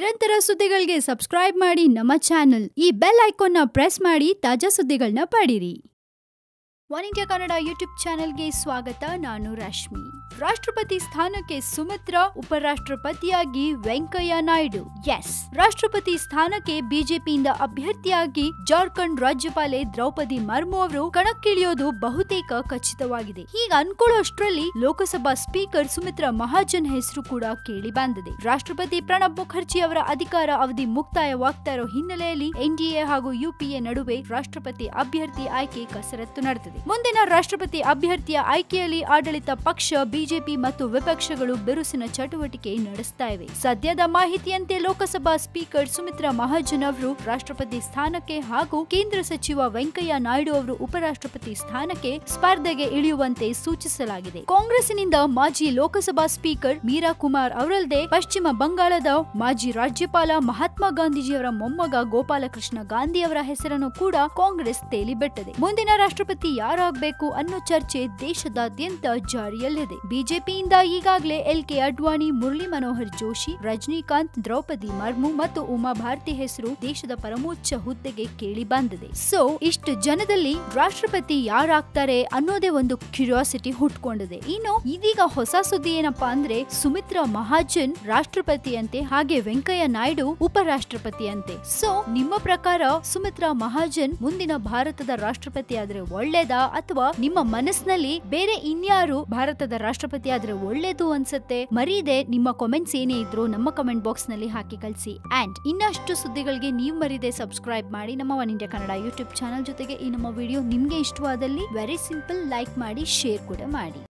ನಿರಂತರ ಸುದ್ದಿಗಳಿಗೆ ಸಬ್ಸ್ಕ್ರೈಬ್ ಮಾಡಿ ನಮ್ಮ ಚಾನೆಲ್ ಈ ಬೆಲ್ ಐಕಾನ್ನ ಪ್ರೆಸ್ ಮಾಡಿ ತಾಜಾ ಸುದ್ದಿಗಳನ್ನ ಪಡೀರಿ ಒನ್ ಇಂಡಿಯಾ ಕನ್ನಡ ಯೂಟ್ಯೂಬ್ ಚಾನೆಲ್ಗೆ ಸ್ವಾಗತ ನಾನು ರಶ್ಮಿ ರಾಷ್ಟ್ರಪತಿ ಸ್ಥಾನಕ್ಕೆ ಸುಮಿತ್ರಾ ಉಪರಾಷ್ಟ್ರಪತಿಯಾಗಿ ವೆಂಕಯ್ಯ ನಾಯ್ಡು ಎಸ್ ರಾಷ್ಟ್ರಪತಿ ಸ್ಥಾನಕ್ಕೆ ಬಿಜೆಪಿಯಿಂದ ಅಭ್ಯರ್ಥಿಯಾಗಿ ಜಾರ್ಖಂಡ್ ರಾಜ್ಯಪಾಲೆ ದ್ರೌಪದಿ ಮರ್ಮು ಅವರು ಕಣಕ್ಕಿಳಿಯೋದು ಬಹುತೇಕ ಖಚಿತವಾಗಿದೆ ಹೀಗ ಅನ್ಕೊಳ್ಳೋಷ್ಟ್ರಲ್ಲಿ ಲೋಕಸಭಾ ಸ್ಪೀಕರ್ ಸುಮಿತ್ರಾ ಮಹಾಜನ್ ಹೆಸರು ಕೂಡ ಕೇಳಿ ಬಂದಿದೆ ರಾಷ್ಟ್ರಪತಿ ಪ್ರಣಬ್ ಮುಖರ್ಜಿ ಅವರ ಅಧಿಕಾರ ಅವಧಿ ಮುಕ್ತಾಯವಾಗ್ತಾ ಇರೋ ಹಿನ್ನೆಲೆಯಲ್ಲಿ ಎನ್ಡಿಎ ಹಾಗೂ ಯುಪಿಎ ನಡುವೆ ರಾಷ್ಟ್ರಪತಿ ಅಭ್ಯರ್ಥಿ ಆಯ್ಕೆ ಕಸರತ್ತು ನಡೆದಿದೆ ಮುಂದಿನ ರಾಷ್ಟ್ರಪತಿ ಅಭ್ಯರ್ಥಿಯ ಆಯ್ಕೆಯಲ್ಲಿ ಆಡಳಿತ ಪಕ್ಷ ಬಿಜೆಪಿ ಮತ್ತು ವಿಪಕ್ಷಗಳು ಬಿರುಸಿನ ಚಟುವಟಿಕೆ ನಡೆಸ್ತಾ ಇವೆ ಸದ್ಯದ ಮಾಹಿತಿಯಂತೆ ಲೋಕಸಭಾ ಸ್ಪೀಕರ್ ಸುಮಿತ್ರಾ ಮಹಾಜನ್ ಅವರು ರಾಷ್ಟ್ರಪತಿ ಸ್ಥಾನಕ್ಕೆ ಹಾಗೂ ಕೇಂದ್ರ ಸಚಿವ ವೆಂಕಯ್ಯ ನಾಯ್ಡು ಅವರು ಉಪರಾಷ್ಟ್ರಪತಿ ಸ್ಥಾನಕ್ಕೆ ಸ್ಪರ್ಧೆಗೆ ಇಳಿಯುವಂತೆ ಸೂಚಿಸಲಾಗಿದೆ ಕಾಂಗ್ರೆಸ್ನಿಂದ ಮಾಜಿ ಲೋಕಸಭಾ ಸ್ಪೀಕರ್ ಮೀರಾ ಕುಮಾರ್ ಅವರಲ್ಲದೆ ಪಶ್ಚಿಮ ಬಂಗಾಳದ ಮಾಜಿ ರಾಜ್ಯಪಾಲ ಮಹಾತ್ಮ ಗಾಂಧೀಜಿಯವರ ಮೊಮ್ಮಗ ಗೋಪಾಲಕೃಷ್ಣ ಗಾಂಧಿ ಅವರ ಹೆಸರನ್ನು ಕೂಡ ಕಾಂಗ್ರೆಸ್ ತೇಲಿಬಿಟ್ಟಿದೆ ಮುಂದಿನ ರಾಷ್ಟ್ರಪತಿ ಯಾರಾಗಬೇಕು ಅನ್ನೋ ಚರ್ಚೆ ದೇಶದಾದ್ಯಂತ ಜಾರಿಯಲ್ಲಿದೆ ಬಿಜೆಪಿಯಿಂದ ಈಗಾಗಲೇ ಎಲ್ ಕೆ ಅಡ್ವಾಣಿ ಮುರಳಿ ಮನೋಹರ್ ಜೋಶಿ ರಜನಿಕಾಂತ್ ದ್ರೌಪದಿ ಮರ್ಮು ಮತ್ತು ಉಮಾ ಭಾರತಿ ಹೆಸರು ದೇಶದ ಪರಮೋಚ್ಚ ಹುದ್ದೆಗೆ ಕೇಳಿ ಬಂದಿದೆ ಸೊ ಇಷ್ಟು ಜನದಲ್ಲಿ ರಾಷ್ಟ್ರಪತಿ ಯಾರಾಗ್ತಾರೆ ಅನ್ನೋದೇ ಒಂದು ಕ್ಯೂರಿಯಾಸಿಟಿ ಹುಟ್ಕೊಂಡಿದೆ ಇನ್ನು ಇದೀಗ ಹೊಸ ಸುದ್ದಿ ಏನಪ್ಪಾ ಅಂದ್ರೆ ಸುಮಿತ್ರಾ ಮಹಾಜನ್ ರಾಷ್ಟ್ರಪತಿಯಂತೆ ಹಾಗೆ ವೆಂಕಯ್ಯ ನಾಯ್ಡು ಉಪರಾಷ್ಟ್ರಪತಿಯಂತೆ ಸೊ ನಿಮ್ಮ ಪ್ರಕಾರ ಸುಮಿತ್ರಾ ಮಹಾಜನ್ ಮುಂದಿನ ಭಾರತದ ರಾಷ್ಟ್ರಪತಿ ಆದ್ರೆ ಒಳ್ಳೇದಾ ಅಥವಾ ನಿಮ್ಮ ಮನಸ್ಸಿನಲ್ಲಿ ಬೇರೆ ಇನ್ಯಾರು ಭಾರತದ ರಾಷ್ಟ್ರಪತಿ ಆದ್ರೆ ಒಳ್ಳೇದು ಅನ್ಸುತ್ತೆ ಮರೀದೆ ನಿಮ್ಮ ಕಾಮೆಂಟ್ಸ್ ಏನೇ ಇದ್ರು ನಮ್ಮ ಕಮೆಂಟ್ ಬಾಕ್ಸ್ ನಲ್ಲಿ ಹಾಕಿ ಕಳಿಸಿ ಅಂಡ್ ಇನ್ನಷ್ಟು ಸುದ್ದಿಗಳಿಗೆ ನೀವು ಮರೀದೆ ಸಬ್ಸ್ಕ್ರೈಬ್ ಮಾಡಿ ನಮ್ಮ one India Kannada YouTube channel ಜೊತೆಗೆ ಈ ನಮ್ಮ ವಿಡಿಯೋ ನಿಮ್ಗೆ ಇಷ್ಟವಾದಲ್ಲಿ ವೆರಿ ಸಿಂಪಲ್ ಲೈಕ್ ಮಾಡಿ ಶೇರ್ ಕೂಡ ಮಾಡಿ